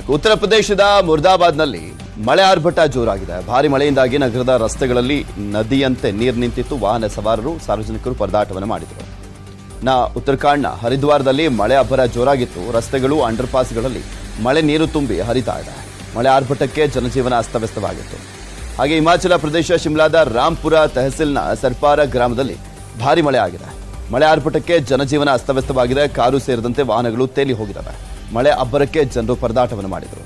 ಉತ್ತರ ಪ್ರದೇಶದ ಮುರ್ದಾಬಾದ್ನಲ್ಲಿ ಮಳೆ ಆರ್ಭಟ ಜೋರಾಗಿದೆ ಭಾರಿ ಮಳೆಯಿಂದಾಗಿ ನಗರದ ರಸ್ತೆಗಳಲ್ಲಿ ನದಿಯಂತೆ ನೀರು ನಿಂತಿತ್ತು ವಾಹನ ಸವಾರರು ಸಾರ್ವಜನಿಕರು ಪರದಾಟವನ್ನು ಮಾಡಿದರು ನ ಉತ್ತರಾಖಂಡ್ನ ಹರಿದ್ವಾರದಲ್ಲಿ ಮಳೆ ಅಬ್ಬರ ಜೋರಾಗಿತ್ತು ರಸ್ತೆಗಳು ಅಂಡರ್ಪಾಸ್ಗಳಲ್ಲಿ ಮಳೆ ನೀರು ತುಂಬಿ ಹರಿತಾ ಇದೆ ಮಳೆ ಆರ್ಭಟಕ್ಕೆ ಜನಜೀವನ ಅಸ್ತವ್ಯಸ್ತವಾಗಿತ್ತು ಹಾಗೆ ಹಿಮಾಚಲ ಪ್ರದೇಶ ಶಿಮ್ಲಾದ ರಾಂಪುರ ತಹಸೀಲ್ನ ಸರ್ಪಾರ ಗ್ರಾಮದಲ್ಲಿ ಭಾರಿ ಮಳೆ ಆಗಿದೆ ಮಳೆ ಆರ್ಭಟಕ್ಕೆ ಜನಜೀವನ ಅಸ್ತವ್ಯಸ್ತವಾಗಿದೆ ಕಾರು ಸೇರಿದಂತೆ ವಾಹನಗಳು ತೇಲಿ ಹೋಗಿದ್ದಾವೆ ಮಳೆ ಅಬ್ಬರಕ್ಕೆ ಜನರು ಪರದಾಟವನ್ನು ಮಾಡಿದರು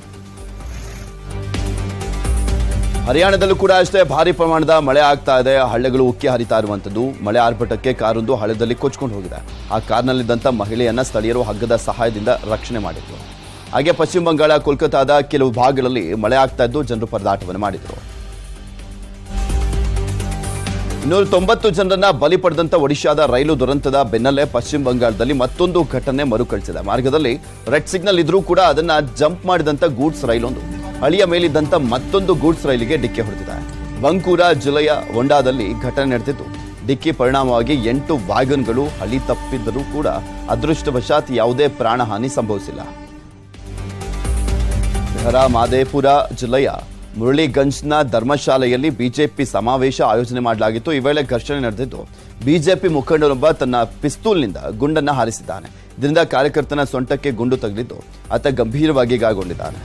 ಹರಿಯಾಣದಲ್ಲೂ ಕೂಡ ಅಷ್ಟೇ ಭಾರಿ ಪ್ರಮಾಣದ ಮಳೆ ಆಗ್ತಾ ಇದೆ ಹಳ್ಳೆಗಳು ಉಕ್ಕಿ ಹರಿತಾ ಇರುವಂತದ್ದು ಮಳೆ ಆರ್ಭಟಕ್ಕೆ ಕಾರೊಂದು ಹಳ್ಳದಲ್ಲಿ ಕೊಚ್ಕೊಂಡು ಹೋಗಿದೆ ಆ ಕಾರ್ನಲ್ಲಿದ್ದಂಥ ಮಹಿಳೆಯನ್ನ ಸ್ಥಳೀಯರು ಹಗ್ಗದ ಸಹಾಯದಿಂದ ರಕ್ಷಣೆ ಮಾಡಿದ್ರು ಹಾಗೆ ಪಶ್ಚಿಮ ಬಂಗಾಳ ಕೋಲ್ಕತಾದ ಕೆಲವು ಭಾಗಗಳಲ್ಲಿ ಮಳೆ ಆಗ್ತಾ ಇದ್ದು ಜನರು ಪರದಾಟವನ್ನು ಮಾಡಿದರು ಇನ್ನೂರ ತೊಂಬತ್ತು ಜನರನ್ನ ಬಲಿ ಪಡೆದಂತ ಒಡಿಶಾದ ರೈಲು ದುರಂತದ ಬೆನ್ನಲ್ಲೇ ಪಶ್ಚಿಮ ಬಂಗಾಳದಲ್ಲಿ ಮತ್ತೊಂದು ಘಟನೆ ಮರುಕಳಿಸಿದೆ ಮಾರ್ಗದಲ್ಲಿ ರೆಡ್ ಸಿಗ್ನಲ್ ಇದ್ರೂ ಕೂಡ ಅದನ್ನ ಜಂಪ್ ಮಾಡಿದಂತ ಗೂಡ್ಸ್ ರೈಲೊಂದು ಹಳಿಯ ಮೇಲಿದ್ದಂತ ಮತ್ತೊಂದು ಗೂಡ್ಸ್ ರೈಲಿಗೆ ಡಿಕ್ಕಿ ಹೊಡೆದಿದೆ ಬಂಕೂರ ಜಿಲ್ಲೆಯ ಒಂಡಾದಲ್ಲಿ ಘಟನೆ ನಡೆದಿದ್ದು ಡಿಕ್ಕಿ ಪರಿಣಾಮವಾಗಿ ಎಂಟು ವ್ಯಾಗನ್ಗಳು ಹಳಿ ತಪ್ಪಿದ್ದರೂ ಕೂಡ ಅದೃಷ್ಟವಶಾತ್ ಯಾವುದೇ ಪ್ರಾಣಹಾನಿ ಸಂಭವಿಸಿಲ್ಲ ಬಿಹಾರ ಮಾದೇಪುರ ಜಿಲ್ಲೆಯ ಮುರಳಿಗಂಜ್ನ ಧರ್ಮಶಾಲೆಯಲ್ಲಿ ಬಿಜೆಪಿ ಸಮಾವೇಶ ಆಯೋಜನೆ ಮಾಡಲಾಗಿತ್ತು ಈ ವೇಳೆ ಘರ್ಷಣೆ ನಡೆದಿದ್ದು ಬಿಜೆಪಿ ಮುಖಂಡನೊಬ್ಬ ತನ್ನ ಪಿಸ್ತೂಲ್ನಿಂದ ಗುಂಡನ್ನ ಹಾರಿಸಿದ್ದಾನೆ ಇದರಿಂದ ಕಾರ್ಯಕರ್ತನ ಸೊಂಟಕ್ಕೆ ಗುಂಡು ತಗುಲಿದ್ದು ಆತ ಗಂಭೀರವಾಗಿ ಗಾಯಗೊಂಡಿದ್ದಾನೆ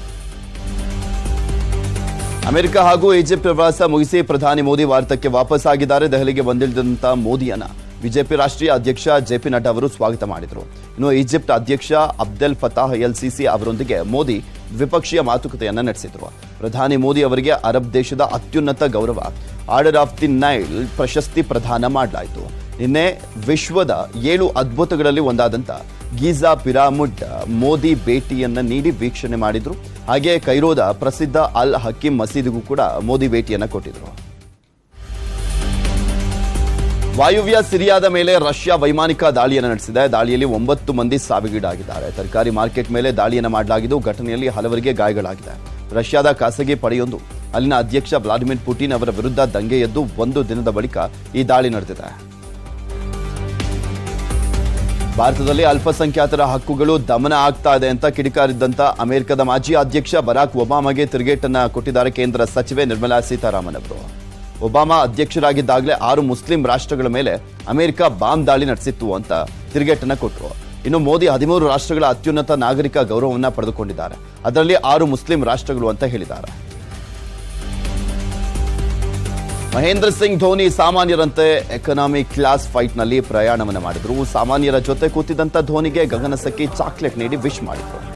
ಅಮೆರಿಕ ಹಾಗೂ ಈಜಿಪ್ಟ್ ಪ್ರವಾಸ ಮುಗಿಸಿ ಪ್ರಧಾನಿ ಮೋದಿ ಭಾರತಕ್ಕೆ ವಾಪಸ್ ಆಗಿದ್ದಾರೆ ದೆಹಲಿಗೆ ಬಂದಿಳಿದಂತ ಮೋದಿಯನ್ನ ಬಿಜೆಪಿ ರಾಷ್ಟ್ರೀಯ ಅಧ್ಯಕ್ಷ ಜೆಪಿ ನಡ್ಡಾ ಅವರು ಸ್ವಾಗತ ಮಾಡಿದರು ಇನ್ನು ಈಜಿಪ್ಟ್ ಅಧ್ಯಕ್ಷ ಅಬ್ದೆಲ್ ಫತಾಹ್ ಎಲ್ ಸಿಸಿ ಅವರೊಂದಿಗೆ ಮೋದಿ ದ್ವಿಪಕ್ಷೀಯ ಮಾತುಕತೆಯನ್ನ ನಡೆಸಿದ್ರು ಪ್ರಧಾನಿ ಮೋದಿ ಅವರಿಗೆ ಅರಬ್ ದೇಶದ ಅತ್ಯುನ್ನತ ಗೌರವ ಆರ್ಡರ್ ಆಫ್ ದಿ ನೈಲ್ ಪ್ರಶಸ್ತಿ ಪ್ರದಾನ ಮಾಡಲಾಯಿತು ನಿನ್ನೆ ವಿಶ್ವದ ಏಳು ಅದ್ಭುತಗಳಲ್ಲಿ ಒಂದಾದಂತ ಗೀಜಾ ಪಿರಾಮಿಡ್ ಮೋದಿ ಭೇಟಿಯನ್ನ ನೀಡಿ ವೀಕ್ಷಣೆ ಮಾಡಿದ್ರು ಹಾಗೆ ಕೈರೋದ ಪ್ರಸಿದ್ಧ ಅಲ್ ಹಕೀಂ ಮಸೀದಿಗೂ ಕೂಡ ಮೋದಿ ಭೇಟಿಯನ್ನ ಕೊಟ್ಟಿದ್ರು ವಾಯುವ್ಯ ಸಿರಿಯಾದ ಮೇಲೆ ರಷ್ಯಾ ವೈಮಾನಿಕ ದಾಳಿಯನ್ನು ನಡೆಸಿದೆ ದಾಳಿಯಲ್ಲಿ ಒಂಬತ್ತು ಮಂದಿ ಸಾವಿಗೀಡಾಗಿದ್ದಾರೆ ತರಕಾರಿ ಮಾರ್ಕೆಟ್ ಮೇಲೆ ದಾಳಿಯನ್ನು ಮಾಡಲಾಗಿದ್ದು ಘಟನೆಯಲ್ಲಿ ಹಲವರಿಗೆ ಗಾಯಗಳಾಗಿದೆ ರಷ್ಯಾದ ಖಾಸಗಿ ಪಡೆಯೊಂದು ಅಲ್ಲಿನ ಅಧ್ಯಕ್ಷ ವ್ಲಾದಿಮಿರ್ ಪುಟಿನ್ ಅವರ ವಿರುದ್ಧ ದಂಗೆ ಎದ್ದು ಒಂದು ದಿನದ ಬಳಿಕ ಈ ದಾಳಿ ನಡೆದಿದೆ ಭಾರತದಲ್ಲಿ ಅಲ್ಪಸಂಖ್ಯಾತರ ಹಕ್ಕುಗಳು ದಮನ ಆಗ್ತಾ ಇದೆ ಅಂತ ಕಿಡಿಕಾರಿದ್ದಂತ ಅಮೆರಿಕದ ಮಾಜಿ ಅಧ್ಯಕ್ಷ ಬರಾಕ್ ಒಬಾಮಾಗೆ ತಿರುಗೇಟನ್ನ ಕೊಟ್ಟಿದ್ದಾರೆ ಕೇಂದ್ರ ಸಚಿವೆ ನಿರ್ಮಲಾ ಸೀತಾರಾಮನ್ ಅವರು ಒಬಾಮಾ ಅಧ್ಯಕ್ಷರಾಗಿದ್ದಾಗಲೇ ಆರು ಮುಸ್ಲಿಂ ರಾಷ್ಟ್ರಗಳ ಮೇಲೆ ಅಮೆರಿಕ ಬಾಂಬ್ ದಾಳಿ ನಡೆಸಿತ್ತು ಅಂತ ತಿರುಗೇಟನ್ನ ಕೊಟ್ಟರು ಇನ್ನು ಮೋದಿ ಹದಿಮೂರು ರಾಷ್ಟ್ರಗಳ ಅತ್ಯುನ್ನತ ನಾಗರಿಕ ಗೌರವವನ್ನ ಪಡೆದುಕೊಂಡಿದ್ದಾರೆ ಅದರಲ್ಲಿ ಆರು ಮುಸ್ಲಿಂ ರಾಷ್ಟ್ರಗಳು ಅಂತ ಹೇಳಿದ್ದಾರೆ ಮಹೇಂದ್ರ ಸಿಂಗ್ ಧೋನಿ ಸಾಮಾನ್ಯರಂತೆ ಎಕನಾಮಿ ಕ್ಲಾಸ್ ಫೈಟ್ನಲ್ಲಿ ಪ್ರಯಾಣವನ್ನು ಮಾಡಿದ್ರು ಸಾಮಾನ್ಯರ ಜೊತೆ ಕೂತಿದ್ದಂತ ಧೋನಿಗೆ ಗಗನಸಕ್ಕಿ ಚಾಕ್ಲೇಟ್ ನೀಡಿ ವಿಶ್ ಮಾಡಿದ್ರು